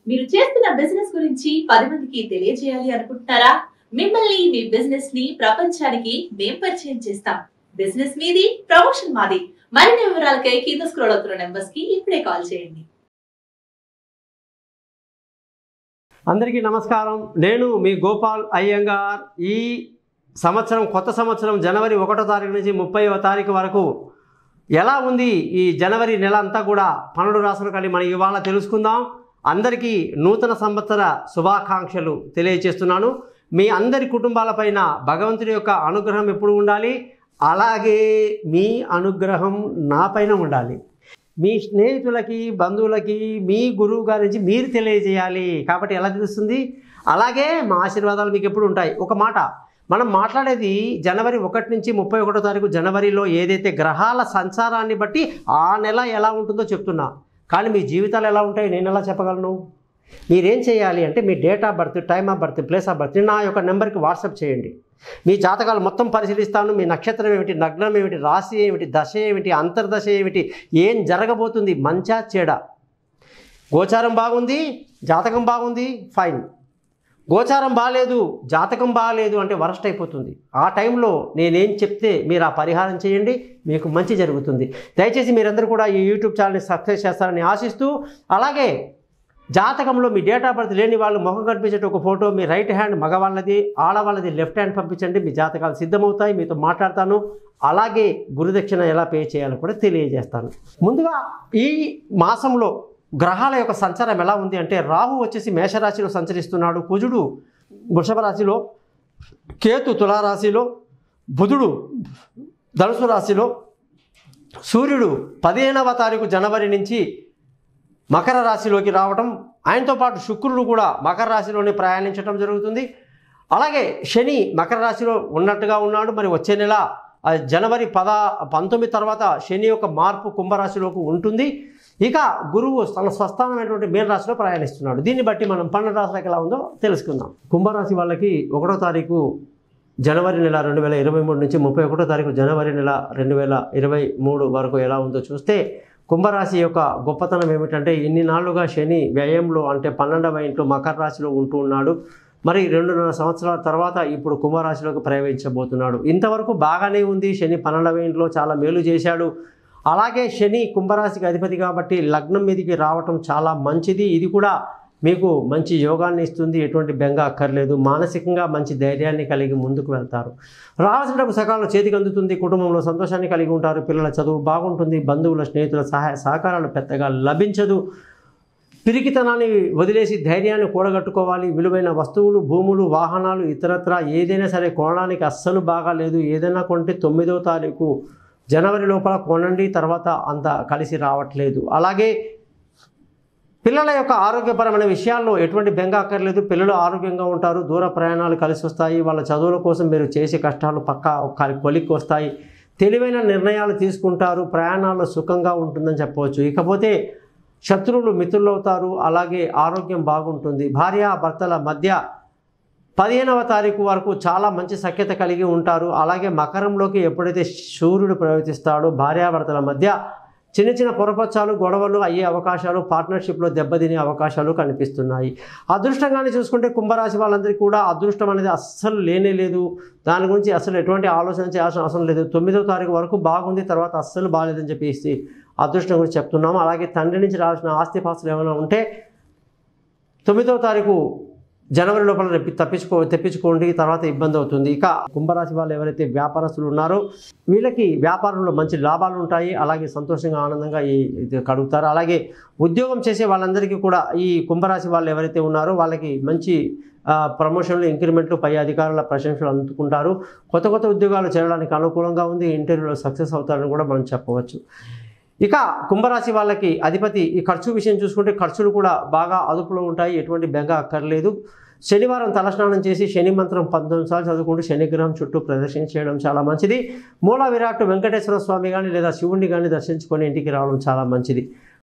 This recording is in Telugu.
మీరు చేస్తున్న బిజినెస్ గురించి పది మందికి తెలియజేయాలి అనుకుంటున్నారా మిమ్మల్ని మీ బిజినెస్ ని ప్రపంచానికి మేం పరిచయం చేస్తాం బిజినెస్ మీది ప్రమోషన్ మాది మరిన్ని వివరాలకై కింద స్క్రోల్ అవుతున్న నెంబర్స్ కి ఇప్పుడే కాల్ చేయండి అందరికీ నమస్కారం నేను మీ గోపాల్ అయ్యంగార్ ఈ సంవత్సరం కొత్త సంవత్సరం జనవరి ఒకటో తారీఖు నుంచి ముప్పైవ తారీఖు వరకు ఎలా ఉంది ఈ జనవరి నెల అంతా కూడా పన్నెండు రాసులు కలిగి మనం ఇవాళ తెలుసుకుందాం అందరికీ నూతన సంవత్సర శుభాకాంక్షలు తెలియజేస్తున్నాను మీ అందరి కుటుంబాలపైన భగవంతుడి యొక్క అనుగ్రహం ఎప్పుడు ఉండాలి అలాగే మీ అనుగ్రహం నా పైన ఉండాలి మీ స్నేహితులకి బంధువులకి మీ గురువు గారి నుంచి మీరు తెలియజేయాలి కాబట్టి ఎలా తెలుస్తుంది అలాగే మా ఆశీర్వాదాలు మీకు ఎప్పుడు ఉంటాయి ఒక మాట మనం మాట్లాడేది జనవరి ఒకటి నుంచి ముప్పై ఒకటో తారీఖు జనవరిలో ఏదైతే గ్రహాల సంచారాన్ని బట్టి ఆ నెల ఎలా ఉంటుందో చెప్తున్నా కానీ మీ జీవితాలు ఎలా ఉంటాయి నేను ఎలా చెప్పగలను మీరేం చేయాలి అంటే మీ date of birth time of birth place of birth నా యొక్క నెంబర్కి వాట్సాప్ చేయండి మీ జాతకాలు మొత్తం పరిశీలిస్తాను మీ నక్షత్రం ఏమిటి లగ్నం ఏమిటి రాశి ఏమిటి దశ ఏమిటి అంతర్దశ ఏమిటి ఏం జరగబోతుంది మంచా చెడా గోచారం బాగుంది జాతకం బాగుంది ఫైన్ గోచారం బాగాలేదు జాతకం బాగాలేదు అంటే వరస్ట్ అయిపోతుంది ఆ టైంలో నేనేం చెప్తే మీరు ఆ పరిహారం చేయండి మీకు మంచి జరుగుతుంది దయచేసి మీరందరూ కూడా ఈ యూట్యూబ్ ఛానల్ని సబ్స్క్రైబ్ చేస్తారని ఆశిస్తూ అలాగే జాతకంలో మీ డేట్ ఆఫ్ బర్త్ లేని వాళ్ళు ముఖం కనిపించే ఒక ఫోటో మీ రైట్ హ్యాండ్ మగవాళ్ళది ఆడవాళ్ళది లెఫ్ట్ హ్యాండ్ పంపించండి మీ జాతకాలు సిద్ధమవుతాయి మీతో మాట్లాడతాను అలాగే గురుదక్షిణ ఎలా పే చేయాలో కూడా తెలియజేస్తాను ముందుగా ఈ మాసంలో గ్రహాల యొక్క సంచారం ఎలా ఉంది అంటే రాహు వచ్చేసి మేషరాశిలో సంచరిస్తున్నాడు కుజుడు వృషభ రాశిలో కేతు తులారాశిలో బుధుడు ధనుసు రాశిలో సూర్యుడు పదిహేనవ తారీఖు జనవరి నుంచి మకర రాశిలోకి రావటం ఆయనతో పాటు శుక్రుడు కూడా మకర రాశిలోనే ప్రయాణించడం జరుగుతుంది అలాగే శని మకర రాశిలో ఉన్నట్టుగా ఉన్నాడు మరి వచ్చే నెల ఆ జనవరి పద పంతొమ్మిది తర్వాత శని యొక్క మార్పు కుంభరాశిలోకి ఉంటుంది ఇక గురువు తన స్వస్థానమైనటువంటి మీన రాశిలో ప్రయాణిస్తున్నాడు దీన్ని బట్టి మనం పన్నెండు రాశులకు ఎలా ఉందో తెలుసుకుందాం కుంభరాశి వాళ్ళకి ఒకటో తారీఖు జనవరి నెల రెండు వేల ఇరవై మూడు నుంచి ముప్పై ఒకటో తారీఖు జనవరి నెల రెండు వేల ఇరవై మూడు వరకు ఎలా ఉందో చూస్తే కుంభరాశి యొక్క గొప్పతనం ఏమిటంటే ఇన్ని నాళ్ళుగా శని వ్యయంలో అంటే పన్నెండవ ఇంట్లో మకర రాశిలో ఉంటూ ఉన్నాడు మరి రెండున్నర సంవత్సరాల తర్వాత ఇప్పుడు కుంభరాశిలోకి ప్రవేశించబోతున్నాడు ఇంతవరకు బాగానే ఉంది శని పన్నెండవ ఇంట్లో చాలా మేలు చేశాడు అలాగే శని కుంభరాశికి అధిపతి కాబట్టి లగ్నం మీదకి రావటం చాలా మంచిది ఇది కూడా మీకు మంచి యోగాన్ని ఇస్తుంది ఎటువంటి బెంగ అక్కర్లేదు మానసికంగా మంచి ధైర్యాన్ని కలిగి ముందుకు వెళ్తారు రావాల్సిన డబ్బు సకాలంలో చేతికి అందుతుంది కుటుంబంలో సంతోషాన్ని కలిగి ఉంటారు పిల్లల చదువు బాగుంటుంది బంధువుల స్నేహితుల సహాయ సహకారాలు పెద్దగా లభించదు పిరికితనాన్ని వదిలేసి ధైర్యాన్ని కూడగట్టుకోవాలి విలువైన వస్తువులు భూములు వాహనాలు ఇతరత్ర ఏదైనా సరే కొనడానికి అస్సలు బాగాలేదు ఏదైనా కొంటే తొమ్మిదవ తారీఖు జనవరి లోపల కొనండి తర్వాత అంత కలిసి రావట్లేదు అలాగే పిల్లల యొక్క ఆరోగ్యపరమైన విషయాల్లో ఎటువంటి బెంగ అక్కర్లేదు పిల్లలు ఆరోగ్యంగా ఉంటారు దూర ప్రయాణాలు కలిసి వస్తాయి వాళ్ళ చదువుల కోసం మీరు చేసే కష్టాలు పక్కా ఒక కొలిక్కి వస్తాయి తెలివైన నిర్ణయాలు తీసుకుంటారు ప్రయాణాల్లో సుఖంగా ఉంటుందని చెప్పవచ్చు ఇకపోతే శత్రువులు మిత్రులు అవుతారు అలాగే ఆరోగ్యం బాగుంటుంది భార్య భర్తల మధ్య పదిహేనవ తారీఖు వరకు చాలా మంచి సఖ్యత కలిగి ఉంటారు అలాగే మకరంలోకి ఎప్పుడైతే సూర్యుడు ప్రవేశిస్తాడో భార్యాభర్తల మధ్య చిన్న చిన్న పొరపచ్చాలు గొడవలు అయ్యే అవకాశాలు పార్ట్నర్షిప్లో దెబ్బతినే అవకాశాలు కనిపిస్తున్నాయి అదృష్టంగానే చూసుకుంటే కుంభరాశి వాళ్ళందరికీ కూడా అదృష్టం అనేది అస్సలు లేనే లేదు దాని గురించి అసలు ఎటువంటి ఆలోచన చేయాల్సిన అవసరం లేదు తొమ్మిదవ తారీఖు వరకు బాగుంది తర్వాత అస్సలు బాగాలేదని చెప్పేసి అదృష్టం గురించి చెప్తున్నాము అలాగే తండ్రి నుంచి రావాల్సిన ఆస్తిపాస్తులు ఏమైనా ఉంటే తొమ్మిదవ తారీఖు జనవరి లోపల రెప్పి తప్పించుకో తెప్పించుకోండి తర్వాత ఇబ్బంది అవుతుంది ఇక కుంభరాశి వాళ్ళు ఎవరైతే వ్యాపారస్తులు ఉన్నారో వీళ్ళకి వ్యాపారంలో మంచి లాభాలు ఉంటాయి అలాగే సంతోషంగా ఆనందంగా ఈ ఇది కడుగుతారు అలాగే ఉద్యోగం చేసే వాళ్ళందరికీ కూడా ఈ కుంభరాశి వాళ్ళు ఎవరైతే ఉన్నారో వాళ్ళకి మంచి ఆ, ప్రమోషన్లు ఇంక్రిమెంట్లు పై అధికారుల ప్రశంసలు అందుకుంటారు కొత్త కొత్త ఉద్యోగాలు చేరడానికి అనుకూలంగా ఉంది ఇంటర్వ్యూలో సక్సెస్ అవుతారని కూడా మనం చెప్పవచ్చు ఇక కుంభరాశి వాళ్ళకి అధిపతి ఈ ఖర్చు విషయం చూసుకుంటే ఖర్చులు కూడా బాగా అదుపులో ఉంటాయి ఎటువంటి బెంగ అక్కర్లేదు శనివారం తలస్నానం చేసి శని మంత్రం పంతొమ్మిది సార్లు చదువుకుంటూ శనిగ్రహం చుట్టూ ప్రదర్శన చేయడం చాలా మంచిది మూల విరాట్ వెంకటేశ్వర స్వామి కానీ లేదా శివుణ్ణి కానీ దర్శించుకొని ఇంటికి రావడం చాలా మంచిది